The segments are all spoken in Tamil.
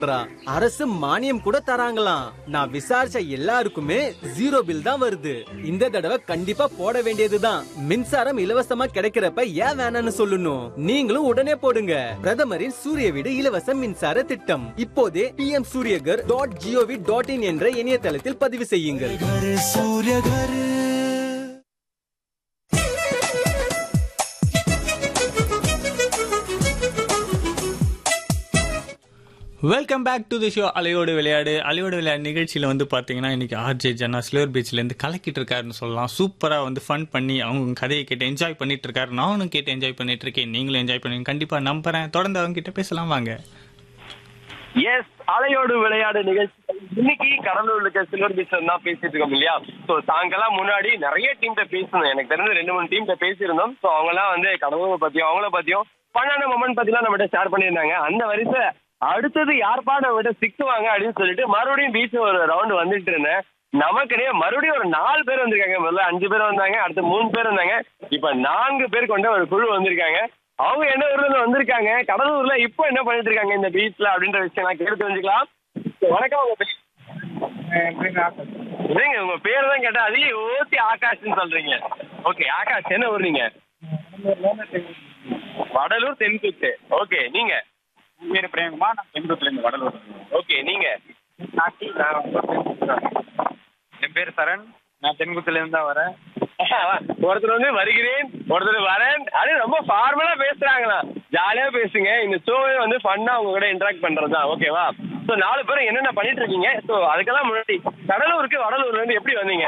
அரசு மானியம் கூட தராங்களாம் நான் விசாரிச்ச எல்லாருக்குமே ஜீரோ பில் தான் வருது இந்த தடவை கண்டிப்பா போட வேண்டியதுதான் மின்சாரம் இலவசமா கிடைக்கிறப்ப ஏன் வேணாம்னு சொல்லணும் நீங்களும் உடனே போடுங்க பிரதமரின் சூரிய வீடு இலவச மின்சார திட்டம் இப்போதே PM Suryaghar dot G O V dot in என்ற இணையதளத்தில் பதிவு செய்யுங்கள் Ghar Surya Ghar welcome back to the show அலையோடு விளையாடு அலையோடு விளையாடு நிகழ்ச்சியில் வந்து பார்த்தீங்கன்னா இன்னைக்கு ஆர்ஜே ஜன்னா ஸ்லோர் பீச்லேருந்து கலக்கிட்டு இருக்காருன்னு சொல்லலாம் சூப்பராக வந்து ஃபன் பண்ணி அவங்க கதையை கேட்டு என்ஜாய் பண்ணிட்டு இருக்காரு நானும் கேட்டு என்ஜாய் பண்ணிட்டு இருக்கேன் நீங்களும் என்ஜாய் பண்ணுங்க கண்டிப்பாக நம்புறேன் தொடர்ந்து அவங்க கிட்ட பேசலாம் வாங்க எஸ் அலையோடு விளையாடு நிகழ்ச்சி இன்னைக்கு கடலூர்ல இருக்க சில்வர் பீச்ல தான் பேசிட்டு இருக்கோம் இல்லையா சோ சாயங்காலம் முன்னாடி நிறைய டீம்கிட்ட பேசணும் எனக்கு தெரிஞ்ச ரெண்டு மூணு டீம்கிட்ட பேசியிருந்தோம் சோ அவங்க எல்லாம் வந்து கடலூர் பத்தியும் அவங்கள பத்தியும் பண்ணான மொமெண்ட் பத்திலாம் நம்மகிட்ட ஷேர் பண்ணியிருந்தாங்க அந்த வரிசை அடுத்தது யார்ப்பா நம்ம விட சிக்குவாங்க அப்படின்னு சொல்லிட்டு மறுபடியும் பீச் ஒரு ரவுண்ட் வந்துட்டு இருந்தேன் நமக்கிடையே மறுபடியும் ஒரு நாலு பேர் வந்திருக்காங்க முதல்ல அஞ்சு பேர் வந்தாங்க அடுத்து மூணு பேர் வந்தாங்க இப்ப நான்கு பேர் கொண்ட ஒரு குழு வந்திருக்காங்க அவங்க என்ன ஊர்ல இருந்து வந்திருக்காங்க கடலூர்ல இப்போ என்ன பண்ணிட்டு இருக்காங்க இந்த பீச்ல அப்படின்ற விஷயம் நான் கேட்டு தெரிஞ்சுக்கலாம் வணக்கம் உங்க பேர் இல்லைங்க உங்க பேர் தான் கேட்டா அதுலயும் ஓசி ஆகாஷ்னு சொல்றீங்க ஓகே ஆகாஷ் என்ன ஊர் நீங்க வடலூர் தென்குத்து ஓகே நீங்க பேர் பிரேமகுமார் நான் செங்குத்துலேருந்து வடலூர் ஓகே நீங்க என் பேர் சரண் நான் தென்குத்துலேருந்து தான் வரேன் ஒருத்தர் வந்து வருகிறேன் ஒருத்தர் வரேன் அது ரொம்ப ஃபார்மலா பேசுறாங்களா ஜாலியா பேசுங்க இந்த ஷோவே வந்து ஃபன்னா உங்க கூட இன்டராக்ட் பண்றது தான் ஓகேவா ஸோ நாலு பேரும் என்னென்ன பண்ணிட்டு இருக்கீங்க ஸோ அதுக்கெல்லாம் முன்னாடி கடலூருக்கு வடலூர்ல இருந்து எப்படி வந்தீங்க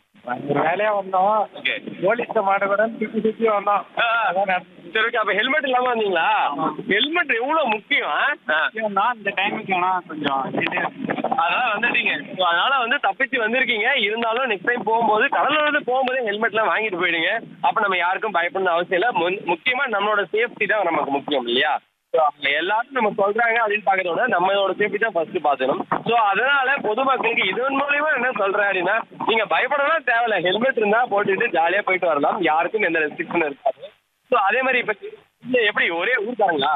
ஒரு வேலையா வந்தோம் ஓகே போலீஸ் மாட்ட கூட சுற்றி சுற்றி வந்தோம் அதான் நடந்துச்சு. சரி ஓகே அப்ப ஹெல்மெட் இல்லாம வந்தீங்களா ஹெல்மெட் எவ்வளவு முக்கியம் ஆ? ஆ. நான் இந்த டைமுக்கு ஆனால் கொஞ்சம் இது அதனால வந்துட்டீங்க So, அதனால வந்து தப்பிச்சு வந்திருக்கீங்க இருந்தாலும் நெக்ஸ்ட் டைம் போகும்போது கடலூர்ல இருந்து போகும்போதே ஹெல்மெட்லாம் வாங்கிட்டு போயிடுங்க அப்ப நம்ம யாருக்கும் பயப்படணும் அவசியம் இல்லை முன்- முக்கியமா நம்மளோட சேஃப்டி தான் நமக்கு முக்கியம் இல்லையா So, அவங்க எல்லாரும் நம்ம சொல்றாங்க அப்படின்னு பாக்கிறத விட நம்மளோட சேஃப்டி தான் ஃபர்ஸ்ட் பாத்துக்கணும் சோ அதனால பொதுமக்களுக்கு இதன் மூலியமா என்ன சொல்றேன் அப்படின்னா நீங்க பயப்படலாம் தேவையில்ல ஹெல்மெட் இருந்தா போட்டுட்டு ஜாலியா போயிட்டு வரலாம் யாருக்கும் எந்த ரெஸ்ட்ரிக்ஷன் இருக்காது சோ அதே மாதிரி இப்ப இல்ல, எப்படி ஒரே ஊருக்காரங்களா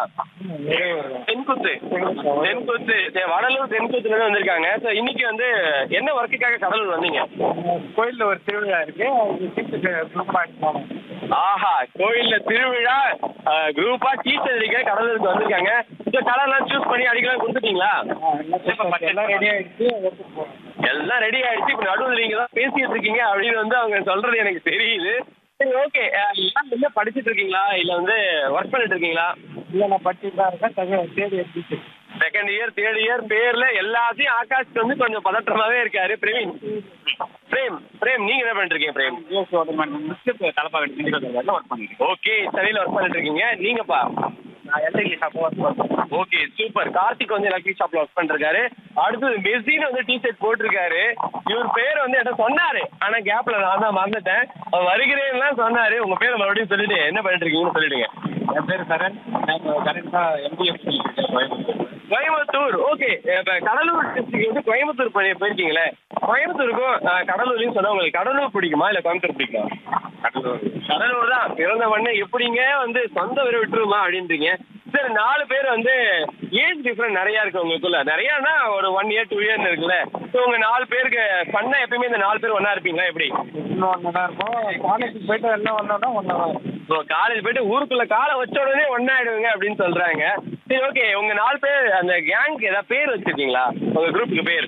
தென்குத்து தென்குத்து சரி, வடலூர் தென்குத்துல இருந்து வந்திருக்காங்க சோ இன்னைக்கு வந்து என்ன ஒர்க்குக்காக கடலூர் வந்தீங்க கோயிலில் ஒரு திருவிழா இருக்கு அது சீட்டுக்கு குரூப்பாக போனோம் ஆஹா கோயில்ல திருவிழா குரூப்பா டீச்சர் அடிக்க கடலூருக்கு வந்திருக்காங்க இந்த கலர்லாம் சூஸ் பண்ணி அடிக்கலாம் கொடுத்துட்டீங்களா எல்லாம் ரெடி ஆகிடுச்சு எடுத்துட்டு போகணும் எல்லாம் ரெடி ஆயிடுச்சு இப்ப நடுவில் நீங்க தான் பேசிட்டு இருக்கீங்க அப்படின்னு வந்து அவங்க சொல்றது எனக்கு தெரியுது சரி ஓகே என்ன படிச்சிட்டு இருக்கீங்களா இல்ல வந்து ஒர்க் பண்ணிட்டு இருக்கீங்களா இல்லை நான் படிச்சுட்டு தான் இருக்கேன் தக தேடி எடுத்துச்சு செகண்ட் இயர் தேர்ட் இயர் பேர்ல எல்லாத்தையும் ஆகாஷ்க்கு வந்து கொஞ்சம் பதற்றமாவே இருக்காரு பிரவீன் பிரேம் பிரேம் நீங்க என்ன பண்ணிட்டு இருக்கீங்க பிரேம் யூஎஸ் ஓட்டர் முடிச்சுட்டு தலைப்பாக்கட்டி சிண்டிகேட் ஒர்க் பண்ணிட்டு ஓகே ஸ்டடியில ஒர்க் பண்ணிட்டு இருக்கீங்க நீங்கப்பா நான் எல்ஐடி ஷாப் ஒர்க் பண்ணுறேன் ஓகே சூப்பர் கார்த்திக் வந்து எலக்ட்ரிக் ஷாப்ல ஒர்க் பண்ணிருக்காரு அடுத்தது மெஸ்ஸின்னு வந்து டி ஷர்ட் போட்டிருக்காரு இவர் பேர் வந்து என்ன சொன்னாரு ஆனா கேப்ல நான் தான் மறந்துட்டேன் அவர் வருகிறேன்லாம் சொன்னாரு உங்க பேரை மறுபடியும் சொல்லிட்டு என்ன பண்ணிட்டு இருக்கீங்கன்னு சொல்லிடுங்க என் பேர் சரண் நான் கரெக்டாக எம்பிஎஃப் கோயம்புத்தூர் கோயம்புத்தூர் ஓகே இப்ப கடலூர் டிஸ்ட்ரிக்ட் வந்து கோயம்புத்தூர் போய் போயிருக்கீங்களே கோயம்புத்தூருக்கும் அஹ், கடலூர்லயும் சொன்னா உங்களுக்கு கடலூர் பிடிக்குமா இல்ல கோயம்புத்தூர் பிடிக்குமா கடலூர் கடலூர் தான் பிறந்த மண்ணு எப்படிங்க வந்து சொந்த ஊரை விட்டுருமா அப்படின்றீங்க சரி நாலு பேர் வந்து ஏஜ் டிஃபரன்ஸ் நிறைய இருக்கு உங்களுக்குள்ள நிறையனா ஒரு ஒன் இயர் டூ இயர் இருக்குல்ல ஸோ உங்க நாலு பேருக்கு பண்ண எப்பயுமே இந்த நாலு பேர் ஒண்ணா இருப்பீங்களா எப்படி இன்னும் ஒன்று தான் இருக்கும் காலேஜுக்கு போயிட்டு எல்லாம் வந்தோம்னா ஒன்றா தான் ஸோ காலேஜ் போயிட்டு ஊருக்குள்ள காலை வச்ச உடனே ஒன்னாயிடுவீங்க அப்படின்னு சொல்றாங்க சரி ஓகே உங்க நாலு பேர் அந்த கேங்க்கு ஏதாவது பேர் வச்சிருக்கீங்களா உங்க குரூப்புக்கு பேர்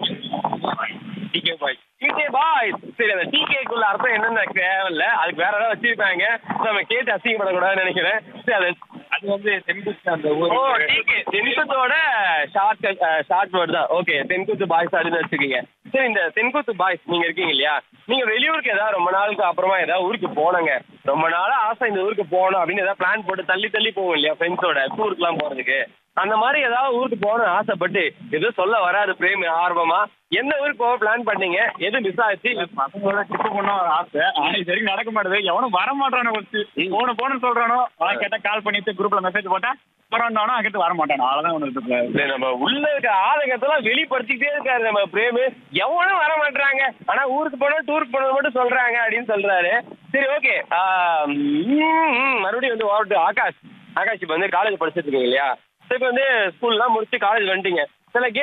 டிகே பாய் டிகே பாய் சரி அந்த டிகேக்குள்ள அர்த்தம் என்னன்னு எனக்கு தேவையில்ல அதுக்கு வேற ஏதாவது வச்சிருப்பாங்க நம்ம கேட்டு அசிங்கப்படக்கூடாதுன்னு நினைக்கிறேன் சரி அது அது வந்து தென்புத்து அந்த ஊர் ஓ டிகே தென்குத்தோட ஷார்ட் ஷார்ட் வேர்ட் தான் ஓகே தென்குத்து பாய்ஸ் அப்படின்னு வச்சுக்கீங்க சரி இந்த தென்குத்து பாய்ஸ் நீங்க இருக்கீங்க இல்லையா நீங்க வெளியூருக்கு ஏதாவது ரொம்ப நாளுக்கு அப்புறமா ஏதாவது ஊருக்கு போனங்க ரொம்ப நாளா ஆசை இந்த ஊருக்கு போகணும் அப்படின்னு ஏதாவது பிளான் போட்டு தள்ளி தள்ளி போவோம் இல்லையா ஃப்ரெண்ட்ஸோட டூருக்குலாம் போறதுக்கு அந்த மாதிரி ஏதாவது ஊருக்கு போகணும்னு ஆசைப்பட்டு எதுவும் சொல்ல வராது பிரேம் ஆர்வமா எந்த ஊருக்கு போக பிளான் பண்ணீங்க எது மிஸ் ஆச்சு பசங்களோட ட்ரிப்பு பண்ண ஒரு ஆசை ஆனா இது வரைக்கும் நடக்க மாட்டேது எவனும் வர மாட்டானோ ஃபர்ஸ்ட் போன போன்னு சொல்றானோ அவன் கேட்டா கால் பண்ணிட்டு குரூப்ல மெசேஜ் போட்டா போறானோ அங்கிட்டு வர மாட்டானோ அவ்வளவுதான் ஒன்று இல்ல, நம்ம உள்ள இருக்க ஆதங்கத்தெல்லாம் வெளிப்படுத்திக்கிட்டே இருக்காரு நம்ம பிரேமு எவனும் வர மாட்டாங்க ஆனா ஊருக்கு போனோம் டூருக்கு போனது மட்டும் சொல்றாங்க அப்படின்னு சொல்றாரு சரி ஓகே மறுபடியும் வந்து ஓட்டு ஆகாஷ் ஆகாஷ் இப்ப வந்து காலேஜ் படிச்சிட்டு இருக்கீங்க இல்லையா சரி இப்போ வந்து ஸ்கூல்லாம் முடிச்சு காலேஜ் வந்துட்டீங்க சில